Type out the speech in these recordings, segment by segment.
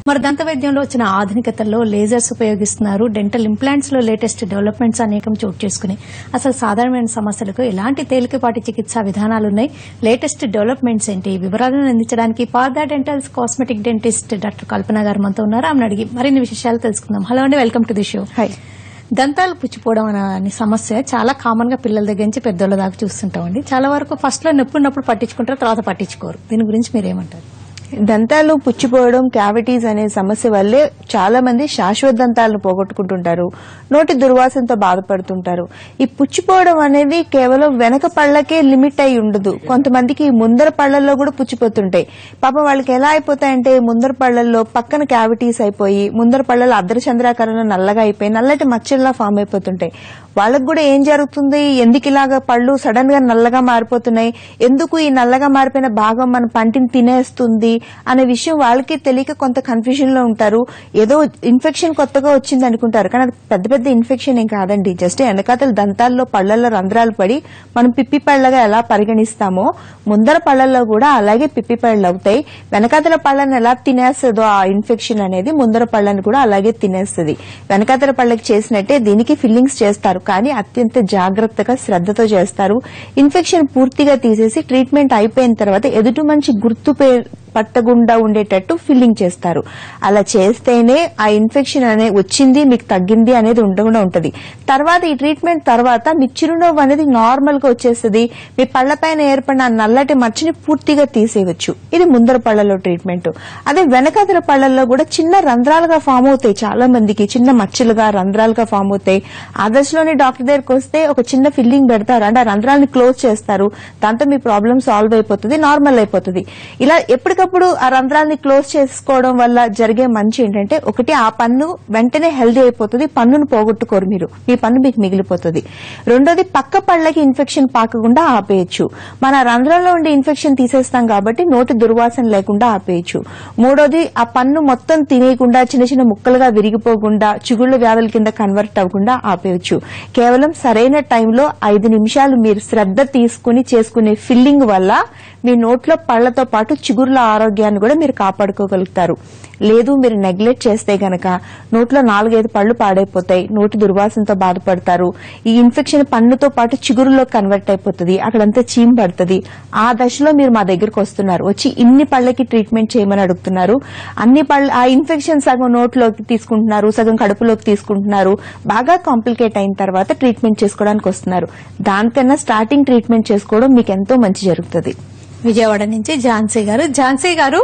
మరి దంత వైద్యంలో వచ్చిన ఆధునికతల్లో లేజర్స్ ఉపయోగిస్తున్నారు డెంటల్ ఇంప్లాంట్స్ లో లేటెస్ట్ డెవలప్మెంట్స్ అనేకం చోటు చేసుకుని అసలు సాధారణమైన సమస్యలకు ఎలాంటి తేలికపాటి చికిత్సా విధానాలు ఉన్నాయి లేటెస్ట్ డెవలప్మెంట్స్ ఏంటి వివరాలను అందించడానికి Partha dentals cosmetic dentist doctor Kalpana garu మనతో ఉన్నారు ఆమెను అడిగి మరిన్ని విషయాలు తెలుసుకుందాం హలో అండి welcome to the show hi దంతాలు పుచ్చిపోవడం అనే సమస్య చాలా కామన్ గా పిల్లల దగ్గర నుంచి పెద్దోళ్ళ దాకా చూస్తుంటామండి చాలా వరకు ఫస్ట్ లో నొప్పి ఉన్నప్పుడు పట్టించుకుంటారు తర్వాత పట్టించుకోరు దీని గురించి మీరేమంటారు దంతాలు పుచ్చిపోవడం క్యావిటీస్ అనే సమస్య వల్లే చాలా మంది శాశ్వత దంతాలను పోగొట్టుకుంటుంటారు నోటి దుర్వాసనతో బాధపడుతుంటారు ఈ పుచ్చిపోవడం అనేది కేవలం వెనక పళ్ళకే లిమిట్ అయి ఉండదు కొంతమందికి ఈ ముందర పళ్ళల్లో కూడా పుచ్చిపోతుంటాయి పాపం వాళ్ళకి ఎలా అయిపోతాయంటే ముందర పళ్ళల్లో పక్కన క్యావిటీస్ అయిపోయి ముందర పళ్ళలో అర్ధచంద్రాకారంలో నల్లగా అయిపోయి నల్లటి మచ్చల్లా ఫామ్ అయిపోతుంటాయి వాళ్ళకు కూడా ఏం జరుగుతుంది ఎందుకు ఇలాగా పళ్ళు సడన్ గా నల్లగా మారిపోతున్నాయి ఎందుకు ఈ నల్లగా మారిపోయిన భాగం మన పంటిని తినేస్తుంది అనే విషయం వాళ్ళకి తెలియక కొంత కన్ఫ్యూజన్ లో ఉంటారు ఏదో ఇన్ఫెక్షన్ కొత్తగా వచ్చింది అనుకుంటారు కానీ అది పెద్ద పెద్ద ఇన్ఫెక్షన్ ఏం కాదండి జస్ట్ వెనకాతల దంతాల్లో పళ్ళల్లో రంధ్రాలు పడి మనం పిప్పి పళ్ళగా ఎలా పరిగణిస్తామో ముందర పళ్ళల్లో కూడా అలాగే పిప్పి పళ్ళు అవుతాయి వెనకాతల పళ్ళని ఎలా తినేస్తుందో ఆ ఇన్ఫెక్షన్ అనేది ముందర పళ్ళని కూడా అలాగే తినేస్తుంది వెనకాతల పళ్ళకి చేసినట్టే దీనికి ఫిల్లింగ్స్ చేస్తారు కానీ అత్యంత జాగ్రత్తగా శ్రద్ధతో చేస్తారు ఇన్ఫెక్షన్ పూర్తిగా తీసేసి ట్రీట్మెంట్ అయిపోయిన తర్వాత ఎదుటి మంచి గుర్తు పే- పట్టకుండా ఉండేటట్టు ఫిల్లింగ్ చేస్తారు అలా చేస్తేనే ఆ ఇన్ఫెక్షన్ అనే వచ్చింది మీకు తగ్గింది అనేది ఉండకుండా ఉంటది తర్వాత ఈ ట్రీట్మెంట్ తర్వాత మీ చిరునవ్వు అనేది నార్మల్ గా వచ్చేస్తుంది మీ పళ్ళపైన ఏర్పడిన ఆ నల్లటి మచ్చని పూర్తిగా తీసేయవచ్చు ఇది ముందర పళ్ళలో ట్రీట్మెంట్ అదే వెనకాతల పళ్ళల్లో కూడా చిన్న రంధ్రాలుగా ఫామ్ అవుతాయి చాలా మందికి చిన్న మచ్చలుగా రంధ్రాలుగా ఫామ్ అవుతాయి ఆ దశలోనే డాక్టర్ దగ్గరికి వస్తే ఒక చిన్న ఫిల్లింగ్ పెడతారు అంటే ఆ రంధ్రాలని క్లోజ్ చేస్తారు దాంతో మీ ప్రాబ్లం సాల్వ్ అయిపోతుంది నార్మల్ అయిపోతుంది ఇలా ఎప్పటికప్పుడు ఆ రంధ్రాలని క్లోజ్ చేసుకోవడం వల్ల జరిగే మంచి ఏంటంటే ఒకటి ఆ పన్ను వెంటనే హెల్దీ అయిపోతుంది పన్నును పోగొట్టుకోరు మీరు మీ పన్ను మీకు మిగిలిపోతుంది రెండోది పక్క పళ్ళకి ఇన్ఫెక్షన్ పాకకుండా ఆపేయచ్చు మన రంధ్రంలో ఉండే ఇన్ఫెక్షన్ తీసేస్తాం కాబట్టి నోటి దుర్వాసన లేకుండా ఆపేయచ్చు మూడోది ఆ పన్ను మొత్తం తినేయకుండా చిన్న చిన్న ముక్కలుగా విరిగిపోకుండా చిగుళ్ళ వ్యాధుల కింద కన్వర్ట్ అవ్వకుండా ఆపేయచ్చు కేవలం సరైన టైంలో ఐదు నిమిషాలు మీరు శ్రద్ధ తీసుకుని చేసుకునే ఫిల్లింగ్ వల్ల మీ నోట్లో పళ్లతో పాటు చిగుర్ల ఆరోగ్యాన్ని కూడా మీరు కాపాడుకోగలుగుతారు లేదు మీరు నెగ్లెక్ట్ చేస్తే గనక నోట్లో నాలుగైదు పళ్ళు పాడైపోతాయి నోటి దుర్వాసనతో బాధపడతారు ఈ ఇన్ఫెక్షన్ పన్నుతో పాటు చిగురులో కన్వర్ట్ అయిపోతుంది అక్కడంతా చీమ్ పడుతుంది ఆ దశలో మీరు మా దగ్గరకు వస్తున్నారు వచ్చి ఇన్ని పళ్ళకి ట్రీట్మెంట్ చేయమని అడుగుతున్నారు అన్ని పళ్ళు ఆ ఇన్ఫెక్షన్ సగం నోట్లోకి తీసుకుంటున్నారు సగం కడుపులోకి తీసుకుంటున్నారు బాగా కాంప్లికేట్ అయిన తర్వాత ట్రీట్మెంట్ చేసుకోవడానికి వస్తున్నారు దానికన్నా స్టార్టింగ్ ట్రీట్మెంట్ చేసుకోవడం మీకు ఎంతో మంచి జరుగుతుంది విజయవాడ నుంచి ఝాన్సీ గారు ఝాన్సీ గారు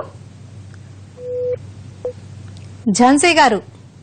ఝాన్సీ గారు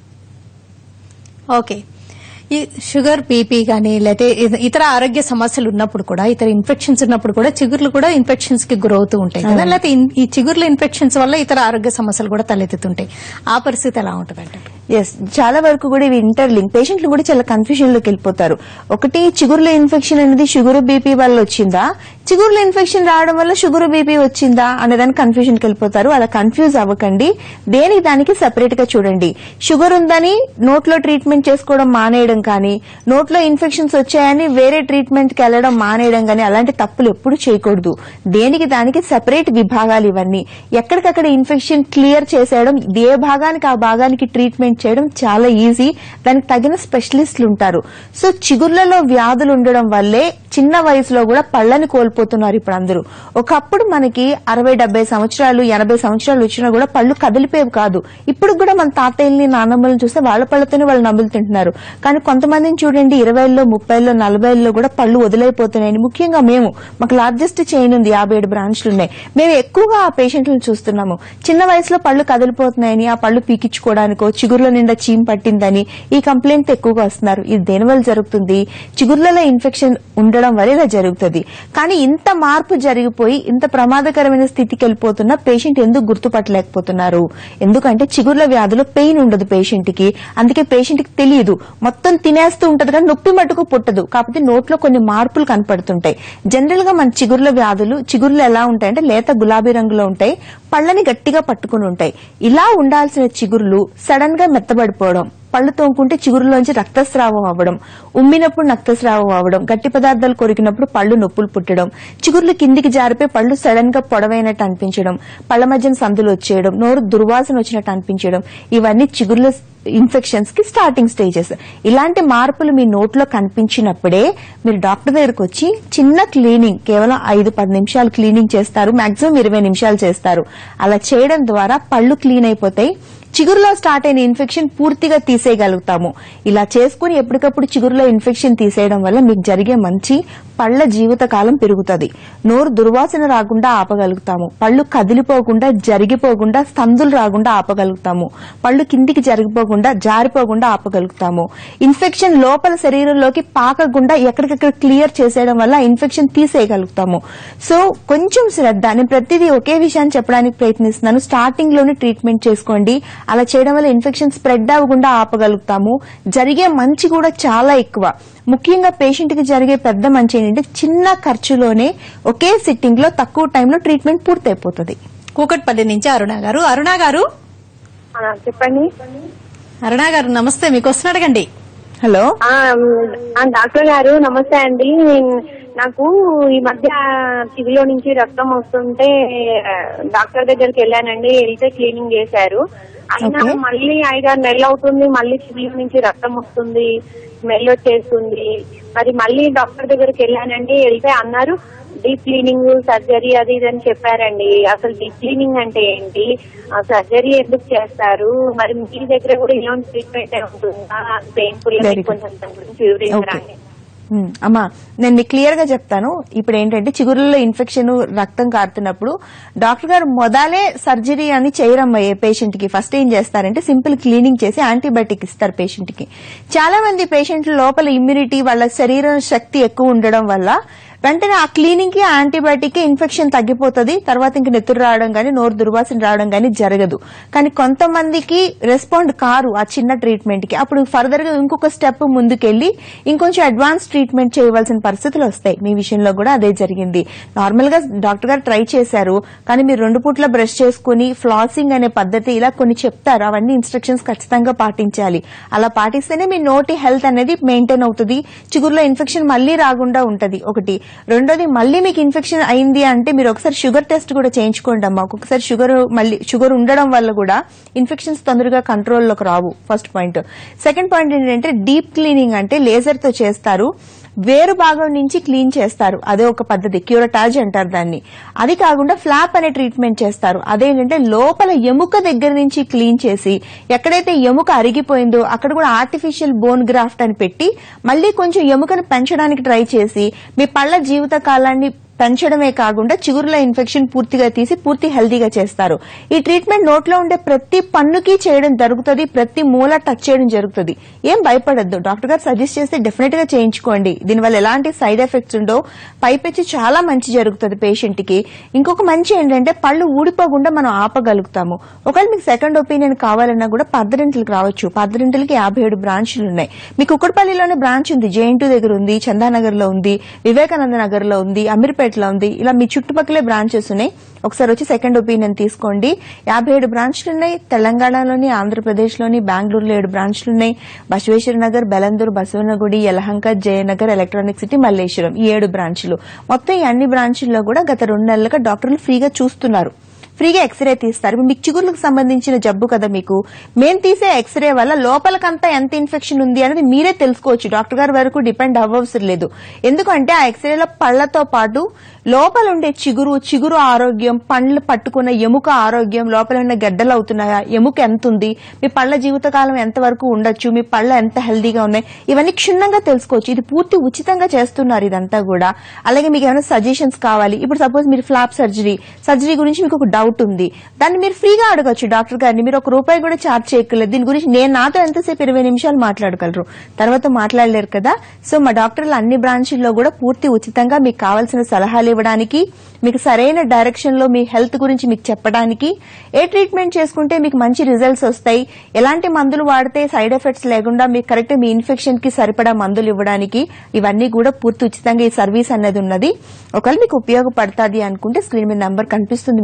ఓకే ఈ షుగర్ బీపీ కానీ లేకపోతే ఇ- ఇతర ఆరోగ్య సమస్యలు ఉన్నప్పుడు కూడా ఇతర ఇన్ఫెక్షన్స్ ఉన్నప్పుడు కూడా చిగుర్లు కూడా ఇన్ఫెక్షన్స్ కి గురవుతూ ఉంటాయి కదా లేకపోతే ఇన్- ఈ చిగుర్ల ఇన్ఫెక్షన్స్ వల్ల ఇతర ఆరోగ్య సమస్యలు కూడా తలెత్తుతుంటాయి ఆ పరిస్థితి ఎలా ఉంటుంది ఎస్ చాలా వరకు కూడా ఇవి ఇంటర్లింక్ పేషెంట్లు కూడా చాలా కన్ఫ్యూజన్ లోకి వెళ్ళిపోతారు ఒకటి చిగురుల ఇన్ఫెక్షన్ అనేది షుగర్ బీపీ వల్ల వచ్చిందా చిగురుల ఇన్ఫెక్షన్ రావడం వల్ల షుగర్ బీపీ వచ్చిందా అనే దానికి కన్ఫ్యూజన్ కి వెళ్ళిపోతారు అలా కన్ఫ్యూజ్ అవ్వకండి దేనికి దానికి సెపరేట్ గా చూడండి షుగర్ ఉందని నోట్లో ట్రీట్మెంట్ చేసుకోవడం మానేయడం కానీ నోట్లో ఇన్ఫెక్షన్స్ వచ్చాయని వేరే ట్రీట్మెంట్ కి వెళ్ళడం మానేయడం కానీ అలాంటి తప్పులు ఎప్పుడు చేయకూడదు దేనికి దానికి సెపరేట్ విభాగాలు ఇవన్నీ ఎక్కడికక్కడ ఇన్ఫెక్షన్ క్లియర్ చేసేయడం ఏ భాగానికి ఆ భాగానికి ట్రీట్మెంట్ చేయడం చాలా ఈజీ దానికి తగిన స్పెషలిస్టులు ఉంటారు సో చిగుర్లలో వ్యాధులు ఉండడం వల్లే చిన్న వయసులో కూడా పళ్ళని కోల్పోతున్నారు ఇప్పుడు అందరూ ఒకప్పుడు మనకి అరవై డెబ్బై సంవత్సరాలు ఎనభై సంవత్సరాలు వచ్చినా కూడా పళ్ళు కదిలిపోయేవి కాదు ఇప్పుడు కూడా మన తాతయ్యల్ని నాన్నమ్మల్ని చూస్తే వాళ్ళ పళ్ళతోనే వాళ్ళు నవ్వులు తింటున్నారు కానీ కొంతమందిని చూడండి ఇరవైలో ముప్పైలో నలభైలో కూడా పళ్ళు వదిలైపోతున్నాయని ముఖ్యంగా మేము మాకు లార్జెస్ట్ చైన్ ఉంది యాభై ఏడు బ్రాంచ్లు ఉన్నాయి మేము ఎక్కువగా ఆ పేషెంట్లను చూస్తున్నాము చిన్న వయసులో పళ్ళు కదిలిపోతున్నాయని ఆ పళ్ళు పీకించుకోవడానికో చిగుర్ల నిండా చీమ్ పట్టిందని ఈ కంప్లైంట్ ఎక్కువగా వస్తున్నారు ఇది దేనివల్ల జరుగుతుంది చిగుర్లలో ఇన్ఫెక్షన్ ఉండడం వల్ల ఇలా జరుగుతుంది కానీ ఇంత మార్పు జరిగిపోయి ఇంత ప్రమాదకరమైన స్థితికి వెళ్ళిపోతున్న పేషెంట్ ఎందుకు గుర్తుపట్టలేకపోతున్నారు ఎందుకంటే చిగుర్ల వ్యాధిలో పెయిన్ ఉండదు పేషెంట్ కి అందుకే పేషెంట్ కి తెలియదు మొత్తం తినేస్తూ ఉంటది కానీ నొప్పి మటుకు పుట్టదు కాకపోతే నోట్లో కొన్ని మార్పులు కనపడుతుంటాయి జనరల్ గా మన చిగుర్ల వ్యాధులు చిగుర్లు ఎలా ఉంటాయంటే లేత గులాబీ రంగులో ఉంటాయి పళ్ళని గట్టిగా పట్టుకుని ఉంటాయి ఇలా ఉండాల్సిన చిగుర్లు సడన్ గా మెత్తబడిపోవడం పళ్ళు తోముకుంటే చిగురులోంచి రక్తస్రావం అవ్వడం ఉమ్మినప్పుడు రక్తస్రావం అవ్వడం గట్టి పదార్థాలు కొరికినప్పుడు పళ్ళు నొప్పులు పుట్టడం చిగుర్లు కిందికి జారిపోయి పళ్ళు సడన్ గా పొడవైనట్టు అనిపించడం పళ్ళ మధ్యన సందులు వచ్చేయడం నోరు దుర్వాసన వచ్చినట్టు అనిపించడం ఇవన్నీ చిగుర్ల ఇన్ఫెక్షన్స్ కి స్టార్టింగ్ స్టేజెస్ ఇలాంటి మార్పులు మీ నోట్లో కనిపించినప్పుడే మీరు డాక్టర్ దగ్గరకు వచ్చి చిన్న క్లీనింగ్ కేవలం ఐదు పది నిమిషాలు క్లీనింగ్ చేస్తారు మాక్సిమం ఇరవై నిమిషాలు చేస్తారు అలా చేయడం ద్వారా పళ్ళు క్లీన్ అయిపోతాయి చిగురులో స్టార్ట్ అయిన ఇన్ఫెక్షన్ పూర్తిగా తీసేయగలుగుతాము ఇలా చేసుకుని ఎప్పటికప్పుడు చిగురులో ఇన్ఫెక్షన్ తీసేయడం వల్ల మీకు జరిగే మంచి పళ్ళ జీవిత కాలం పెరుగుతుంది నోరు దుర్వాసన రాకుండా ఆపగలుగుతాము పళ్ళు కదిలిపోకుండా జరిగిపోకుండా సందులు రాకుండా ఆపగలుగుతాము పళ్ళు కిందికి జరిగిపోకుండా జారిపోకుండా ఆపగలుగుతాము ఇన్ఫెక్షన్ లోపల శరీరంలోకి పాకకుండా ఎక్కడికక్కడ క్లియర్ చేసేయడం వల్ల ఇన్ఫెక్షన్ తీసేయగలుగుతాము సో కొంచెం శ్రద్ధ నేను ప్రతిదీ ఒకే విషయాన్ని చెప్పడానికి ప్రయత్నిస్తున్నాను స్టార్టింగ్ లోనే ట్రీట్మెంట్ చేసుకోండి అలా చేయడం వల్ల ఇన్ఫెక్షన్ స్ప్రెడ్ అవ్వకుండా ఆపగలుగుతాము జరిగే మంచి కూడా చాలా ఎక్కువ ముఖ్యంగా పేషెంట్ కి జరిగే పెద్ద మంచి ఏంటంటే చిన్న ఖర్చులోనే ఒకే సిట్టింగ్ లో తక్కువ టైంలో ట్రీట్మెంట్ పూర్తయిపోతుంది కూకట్పల్లి నుంచి అరుణ గారు అరుణ గారు ఆ, చెప్పండి అరుణ గారు నమస్తే మీకు వస్తున్న అడగండి హలో ఆ, ఆ, డాక్టర్ గారు నమస్తే అండి నాకు ఈ మధ్య చెవిలో నుంచి రక్తం వస్తుంటే ఆ, డాక్టర్ దగ్గరికి వెళ్ళానండి వెళ్తే క్లీనింగ్ చేశారు అయినా Okay. మళ్ళీ ఐదారు నెలలు అవుతుంది మళ్ళీ చెవిలో నుంచి రక్తం వస్తుంది స్మెల్ వచ్చేస్తుంది మరి మళ్ళీ డాక్టర్ దగ్గరికి వెళ్ళానండి వెళ్తే అన్నారు డీప్ క్లీనింగ్ సర్జరీ అది ఇది అని చెప్పారండి అసలు డీప్ క్లీనింగ్ అంటే ఏంటి సర్జరీ ఎందుకు చేస్తారు మరి మీ దగ్గర కూడా ఇలాంటి ట్రీట్మెంట్ ఉంటుందా పెయిన్ఫుల్ Very good. కొంచెం దాని గురించి వివరించండి ఉమ్, అమ్మా నేను మీకు క్లియర్ గా చెప్తాను ఇప్పుడు ఏంటంటే చిగురుల్లో ఇన్ఫెక్షన్ రక్తం కారుతున్నప్పుడు డాక్టర్ గారు మొదలే సర్జరీ అని చేయరమ్మా ఏ పేషెంట్ కి ఫస్ట్ ఏం చేస్తారంటే సింపుల్ క్లీనింగ్ చేసి యాంటీబయాటిక్ ఇస్తారు పేషెంట్ కి చాలా మంది పేషెంట్లు లోపల ఇమ్యూనిటీ వాళ్ళ శరీరం శక్తి ఎక్కువ ఉండడం వల్ల వెంటనే ఆ క్లీనింగ్ కి యాంటీబయాటిక్ ఇన్ఫెక్షన్ తగ్గిపోతుంది తర్వాత ఇంక నెత్తురు రావడం గానీ నోరు దుర్వాసన రావడం గానీ జరగదు కానీ కొంతమందికి రెస్పాండ్ కారు ఆ చిన్న ట్రీట్మెంట్ కి అప్పుడు ఫర్దర్ గా ఇంకొక స్టెప్ ముందుకెళ్లి ఇంకొంచెం అడ్వాన్స్ ట్రీట్మెంట్ చేయవలసిన పరిస్థితులు వస్తాయి మీ విషయంలో కూడా అదే జరిగింది నార్మల్ గా డాక్టర్ గారు ట్రై చేశారు కానీ మీరు రెండు పూట్ల బ్రష్ చేసుకుని ఫ్లాసింగ్ అనే పద్ధతి ఇలా కొన్ని చెప్తారు అవన్నీ ఇన్స్ట్రక్షన్స్ ఖచ్చితంగా పాటించాలి అలా పాటిస్తేనే మీ నోటి హెల్త్ అనేది మెయింటైన్ అవుతుంది చిగురులో ఇన్ఫెక్షన్ మళ్ళీ రాకుండా ఉంటది ఒకటి రెండోది మళ్ళీ మీకు ఇన్ఫెక్షన్ అయింది అంటే మీరు ఒకసారి షుగర్ టెస్ట్ కూడా చేయించుకోండి అమ్మా ఒక్కొక్కసారి షుగర్ మళ్ళీ షుగర్ ఉండడం వల్ల కూడా ఇన్ఫెక్షన్స్ తొందరగా కంట్రోల్లోకి రావు ఫస్ట్ పాయింట్ సెకండ్ పాయింట్ ఏంటంటే డీప్ క్లీనింగ్ అంటే లేజర్ తో చేస్తారు వేరు భాగం నుంచి క్లీన్ చేస్తారు అదే ఒక పద్ధతి క్యూరటాజ్ అంటారు దాన్ని అది కాకుండా ఫ్లాప్ అనే ట్రీట్మెంట్ చేస్తారు అదేంటంటే లోపల ఎముక దగ్గర నుంచి క్లీన్ చేసి ఎక్కడైతే ఎముక అరిగిపోయిందో అక్కడ కూడా ఆర్టిఫిషియల్ బోన్ గ్రాఫ్ట్ అని పెట్టి మళ్ళీ కొంచెం ఎముకను పెంచడానికి ట్రై చేసి మీ పళ్ళ జీవిత కాలాన్ని పెంచడమే కాకుండా చిగురుల ఇన్ఫెక్షన్ పూర్తిగా తీసి పూర్తి హెల్తీగా చేస్తారు ఈ ట్రీట్మెంట్ నోట్లో ఉండే ప్రతి పన్నుకి చేయడం జరుగుతుంది ప్రతి మూల టచ్ చేయడం జరుగుతుంది ఏం భయపడద్దు డాక్టర్ గారు సజెస్ట్ చేస్తే డెఫినెట్ గా చేయించుకోండి దీనివల్ల ఎలాంటి సైడ్ ఎఫెక్ట్స్ ఉండో పైపెచ్చి చాలా మంచి జరుగుతుంది పేషెంట్ కి ఇంకొక మంచి ఏంటంటే పళ్ళు ఊడిపోకుండా మనం ఆపగలుగుతాము ఒకవేళ మీకు సెకండ్ ఒపీనియన్ కావాలన్నా కూడా పద్దరింటికి రావచ్చు పద్దరింటికి యాభై ఏడు బ్రాంచ్లు ఉన్నాయి మీకు కుక్కడపల్లిలోనే బ్రాంచ్ ఉంది జేఎన్ దగ్గర ఉంది చందానగర్ లో ఉంది వివేకానంద నగర్ లో ఉంది అమీర్పేటలో ఉంది ఇలా మీ చుట్టుపక్కలే బ్రాంచెస్ ఉన్నాయి ఒకసారి వచ్చి సెకండ్ ఒపీనియన్ తీసుకోండి యాభై ఏడు బ్రాంచ్లు ఉన్నాయి తెలంగాణలోని ఆంధ్రప్రదేశ్లోని బెంగళూరులో ఏడు బ్రాంచ్లు ఉన్నాయి బసవేశ్వర నగర్ బెలందూరు బసవనగుడి యలహంక జయనగర్ ఎలక్ట్రానిక్ సిటీ మల్లేశ్వరం ఈ ఏడు బ్రాంచ్లు మొత్తం ఈ అన్ని బ్రాంచ్ల్లో కూడా గత రెండు నెలలుగా డాక్టర్లు ఫ్రీగా చూస్తున్నారు ఫ్రీగా ఎక్స్రే తీస్తారు ఇప్పుడు మీకు చిగుర్లకు సంబంధించిన జబ్బు కదా మీకు మేము తీసే ఎక్స్రే వల్ల లోపలకంతా ఎంత ఇన్ఫెక్షన్ ఉంది అనేది మీరే తెలుసుకోవచ్చు డాక్టర్ గారి వరకు డిపెండ్ అవ్వవసరం లేదు ఎందుకంటే ఆ ఎక్స్రేలో పళ్లతో పాటు లోపల ఉండే చిగురు చిగురు ఆరోగ్యం పండ్లు పట్టుకున్న ఎముక ఆరోగ్యం లోపల ఉన్న గడ్డలు అవుతున్నాయా ఎముక ఎంత ఉంది మీ పళ్ళ జీవితకాలం ఎంత వరకు ఉండొచ్చు మీ పళ్ళ ఎంత హెల్దీగా ఉన్నాయి ఇవన్నీ క్షుణ్ణంగా తెలుసుకోవచ్చు ఇది పూర్తి ఉచితంగా చేస్తున్నారు ఇదంతా కూడా అలాగే మీకు ఏమైనా సజెషన్స్ కావాలి ఇప్పుడు సపోజ్ మీరు ఫ్లాప్ సర్జరీ సర్జరీ గురించి మీకు ఒక డౌట్ ఉంది దాన్ని మీరు ఫ్రీగా అడగచ్చు డాక్టర్ గారిని మీరు ఒక రూపాయి కూడా ఛార్జ్ చేయక్కర్లేదు దీని గురించి నేను నాతో ఎంతసేపు ఇరవై నిమిషాలు మాట్లాడగలరు తర్వాత మాట్లాడలేరు కదా సో మా డాక్టర్లు అన్ని బ్రాంచీల్లో కూడా పూర్తి ఉచితంగా మీకు కావాల్సిన సలహాలు ఇవ్వడానికి మీకు సరైన డైరెక్షన్ లో మీ హెల్త్ గురించి మీకు చెప్పడానికి ఏ ట్రీట్మెంట్ చేసుకుంటే మీకు మంచి రిజల్ట్స్ వస్తాయి ఎలాంటి మందులు వాడితే సైడ్ ఎఫెక్ట్స్ లేకుండా మీకు కరెక్ట్ మీ ఇన్ఫెక్షన్ కి సరిపడా మందులు ఇవ్వడానికి ఇవన్నీ కూడా పూర్తి ఉచితంగా ఈ సర్వీస్ అనేది ఉన్నది ఒకవేళ మీకు ఉపయోగపడుతుంది అనుకుంటే స్క్రీన్ మీద నంబర్ కనిపిస్తుంది మీకు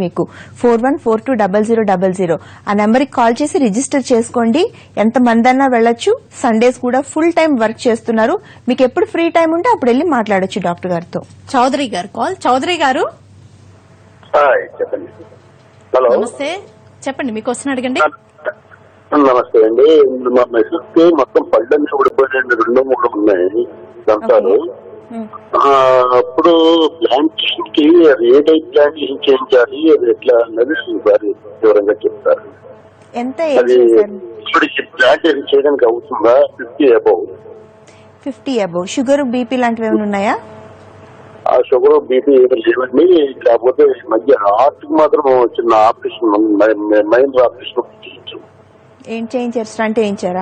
four one four two double zero double zero ఆ నెంబర్కి కాల్ చేసి రిజిస్టర్ చేసుకోండి ఎంత మందన్నా వెళ్ళొచ్చు సండేస్ కూడా ఫుల్ టైం వర్క్ చేస్తున్నారు మీకు ఎప్పుడు ఫ్రీ టైం ఉంటే అప్పుడు వెళ్ళి మాట్లాడొచ్చు డాక్టర్ గారితో చౌదరి గారు కాల్ చౌదరి గారు హాయ్ చెప్పండి హలో నమస్తే చెప్పండి మీకు వస్తున్న అడగండి నమస్తే అండి మా మెసేజ్ కి మొత్తం పళ్ళన్నీ ఊడిపోయాయండి రెండు మూడు ఉన్నాయి దంతాలు ఆ, అప్పుడు ప్లాంటేషన్ కి అది ఏ టైప్ ప్లాంటేషన్ చేయించాలి అది ఎట్లా అన్నది ఒకసారి వివరంగా చెప్తారు ఎంత ఏజ్ అది సార్ ఇప్పుడు ప్లాంటేషన్ చేయడానికి అవుతుందా fifty above fifty above sugar BP లాంటివి ఏమైనా ఉన్నాయా ఆ షుగర్ బీపీ ఏమీ లేవండి కాకపోతే ఈ మధ్య హార్ట్ మాత్రం చిన్న ఆపరేషన్ మైండ్ ఆపరేషన్ చేయించు ఏం చేయించారు స్టంట్ వేయించారా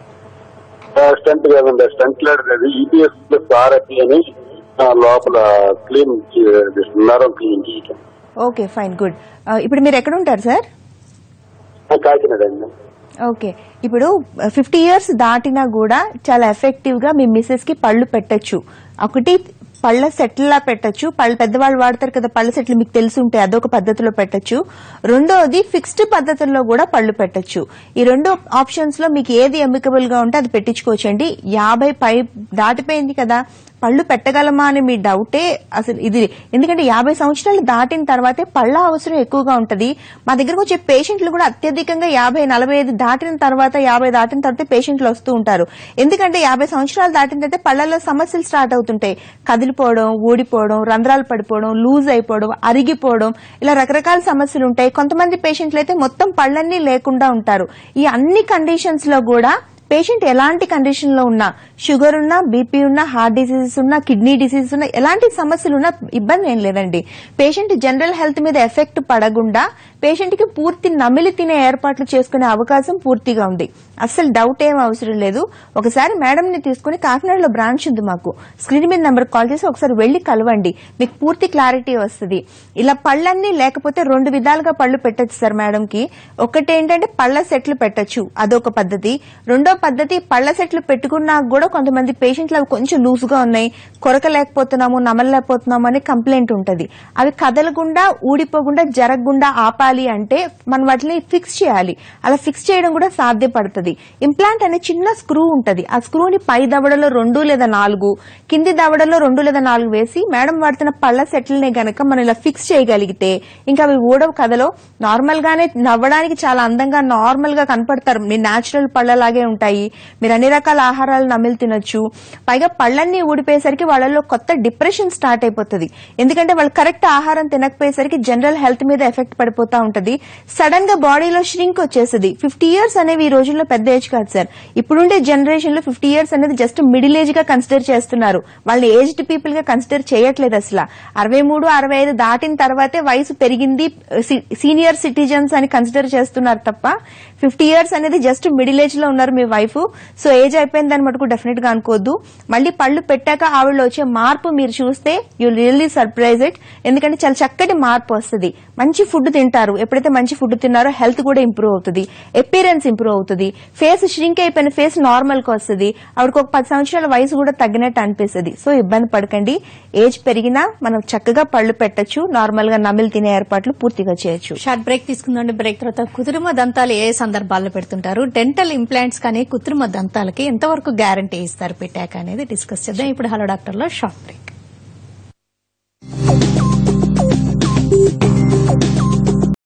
స్టంట్ కాదండి స్టంట్ లేదు అది ఈపీఎస్ ప్లస్ ఆర్ఎఫ్ఈ అని ఆ, లోపల క్లీన్ నరం క్లీన్ చేయటం ఓకే ఫైన్ గుడ్ ఇప్పుడు మీరు ఎక్కడ ఉంటారు సార్ ఆ, కాకినాడ అండి ఓకే ఇప్పుడు ఫిఫ్టీ ఇయర్స్ దాటినా కూడా చాలా ఎఫెక్టివ్ గా మీ మిస్సెస్ కి పళ్ళు పెట్టచ్చు ఒకటి పళ్ళ సెటిల్ లా పెట్టచ్చు పళ్ళు పెద్దవాళ్ళు వాడతారు కదా పళ్ళ సెట్లు మీకు తెలిసి ఉంటే అదొక పద్ధతిలో పెట్టచ్చు రెండోది ఫిక్స్డ్ పద్ధతుల్లో కూడా పళ్ళు పెట్టచ్చు ఈ రెండు ఆప్షన్స్ లో మీకు ఏది ఎమికబుల్ గా ఉంటే అది పెట్టించుకోవచ్చండి యాభై పై దాటిపోయింది కదా పళ్ళు పెట్టగలమా అని మీ డౌటే అసలు ఇది ఎందుకంటే యాభై సంవత్సరాలు దాటిన తర్వాతే పళ్ళ అవసరం ఎక్కువగా ఉంటది మా దగ్గరకు వచ్చే పేషెంట్లు కూడా అత్యధికంగా యాభై నలభై ఐదు దాటిన తర్వాత యాభై దాటిన తర్వాత పేషెంట్లు వస్తూ ఉంటారు ఎందుకంటే యాభై సంవత్సరాలు దాటిన తర్వాత పళ్ళల్లో సమస్యలు స్టార్ట్ అవుతుంటాయి కదిలిపోవడం ఊడిపోవడం రంధ్రాలు పడిపోవడం లూజ్ అయిపోవడం అరిగిపోవడం ఇలా రకరకాల సమస్యలు ఉంటాయి కొంతమంది పేషెంట్లు అయితే మొత్తం పళ్ళన్నీ లేకుండా ఉంటారు ఈ అన్ని కండిషన్స్ లో కూడా పేషెంట్ ఎలాంటి కండిషన్ లో ఉన్నా షుగర్ ఉన్నా బీపీ ఉన్నా హార్ట్ డిసీజెస్ ఉన్నా కిడ్నీ డిసీజెస్ ఉన్నా ఎలాంటి సమస్యలు ఉన్నా ఇబ్బంది ఏం లేదండి పేషెంట్ జనరల్ హెల్త్ మీద ఎఫెక్ట్ పడకుండా పేషెంట్ కి పూర్తి నమిలి తినే ఏర్పాట్లు చేసుకునే అవకాశం పూర్తిగా ఉంది అస్సలు డౌట్ ఏం అవసరం లేదు ఒకసారి మేడం ని తీసుకుని కాకినాడలో బ్రాంచ్ ఉంది మాకు స్క్రీన్ మీద నెంబర్ కాల్ చేసి ఒకసారి వెళ్లి కలవండి మీకు పూర్తి క్లారిటీ వస్తుంది ఇలా పళ్ళన్నీ లేకపోతే రెండు విధాలుగా పళ్ళు పెట్టచ్చు సార్ మేడం కి ఒకటి ఏంటంటే పళ్ళ సెట్లు పెట్టచ్చు అదొక పద్ధతి రెండో పద్ధతి పళ్ళ సెట్లు పెట్టుకున్నా కూడా కొంతమంది పేషెంట్లు అవి కొంచెం లూజ్ గా ఉన్నాయి కొరకలేకపోతున్నాము నమలలేకపోతున్నాము అనే కంప్లైంట్ ఉంటది అవి కదలకుండా ఊడిపోకుండా జరగకుండా ఆపాలి అంటే మనం వాటిని ఫిక్స్ చేయాలి అలా ఫిక్స్ చేయడం కూడా సాధ్యపడుతుంది ఇంప్లాంట్ అనే చిన్న స్క్రూ ఉంటది ఆ స్క్రూని పై దవడలో రెండు లేదా నాలుగు కింది దవడలో రెండు లేదా నాలుగు వేసి మేడం వాడుతున్న పళ్ళ సెట్లని గనక మనం ఇలా ఫిక్స్ చేయగలిగితే ఇంకా అవి ఊడవు కథలో నార్మల్ గానే నవ్వడానికి చాలా అందంగా నార్మల్ గా కనపడతారు మీ నేచురల్ పళ్ళలాగే ఉంటాయి మీరు అన్ని రకాల ఆహారాలు నమిలి తినొచ్చు పైగా పళ్ళన్నీ ఊడిపోయేసరికి వాళ్ళలో కొత్త డిప్రెషన్ స్టార్ట్ అయిపోతుంది ఎందుకంటే వాళ్ళు కరెక్ట్ ఆహారం తినకపోయేసరికి జనరల్ హెల్త్ మీద ఎఫెక్ట్ పడిపోతా ఉంటది సడన్ గా బాడీలో ష్రింక్ వచ్చేస్తుంది ఫిఫ్టీ ఇయర్స్ అనేవి ఈ రోజుల్లో పెద్ద ఏజ్ కాదు సార్ ఇప్పుడుండే జనరేషన్ లో ఫిఫ్టీ ఇయర్స్ అనేది జస్ట్ మిడిల్ ఏజ్ గా కన్సిడర్ చేస్తున్నారు వాళ్ళని ఏజ్డ్ పీపుల్ గా కన్సిడర్ చేయట్లేదు అసలు అరవై మూడు అరవై ఐదు దాటిన తర్వాతే వయసు పెరిగింది సీనియర్ సిటిజన్స్ అని కన్సిడర్ చేస్తున్నారు తప్ప ఫిఫ్టీ ఇయర్స్ అనేది జస్ట్ మిడిల్ ఏజ్ లో ఉన్నారు మీ వైఫ్ సో ఏజ్ అయిపోయిందని మటుకు డెఫినెట్ గా అనుకోవద్దు మళ్ళీ పళ్ళు పెట్టాక ఆవిడలో వచ్చే మార్పు మీరు చూస్తే యూ రియల్లీ సర్ప్రైజ్ ఇట్ ఎందుకంటే చాలా చక్కటి మార్పు వస్తుంది మంచి ఫుడ్ తింటారు ఎప్పుడైతే మంచి ఫుడ్ తిన్నారో హెల్త్ కూడా ఇంప్రూవ్ అవుతుంది అపీరెన్స్ ఇంప్రూవ్ అవుతుంది ఫేస్ ష్రింక్ అయిపోయిన ఫేస్ నార్మల్ కి వస్తుంది ఆవిడకి ఒక పది సంవత్సరాల వయసు కూడా తగ్గినట్టు అనిపిస్తుంది సో ఇబ్బంది పడకండి ఏజ్ పెరిగినా మనం చక్కగా పళ్ళు పెట్టచ్చు నార్మల్ గా నమిలి తినే ఏర్పాట్లు పూర్తిగా చేయొచ్చు షార్ట్ బ్రేక్ తీసుకుందండి బ్రేక్ తర్వాత కృత్రిమ దంతాలు ఏ సందర్భాల్లో పెడుతుంటారు డెంటల్ ఇంప్లాంట్స్ కానీ కృత్రిమ దంతాలకి ఎంతవరకు గ్యారంటీ ఇస్తారు పెట్టాక అనేది డిస్కస్ చేద్దాం ఇప్పుడు హలో డాక్టర్ లో షార్ట్ బ్రేక్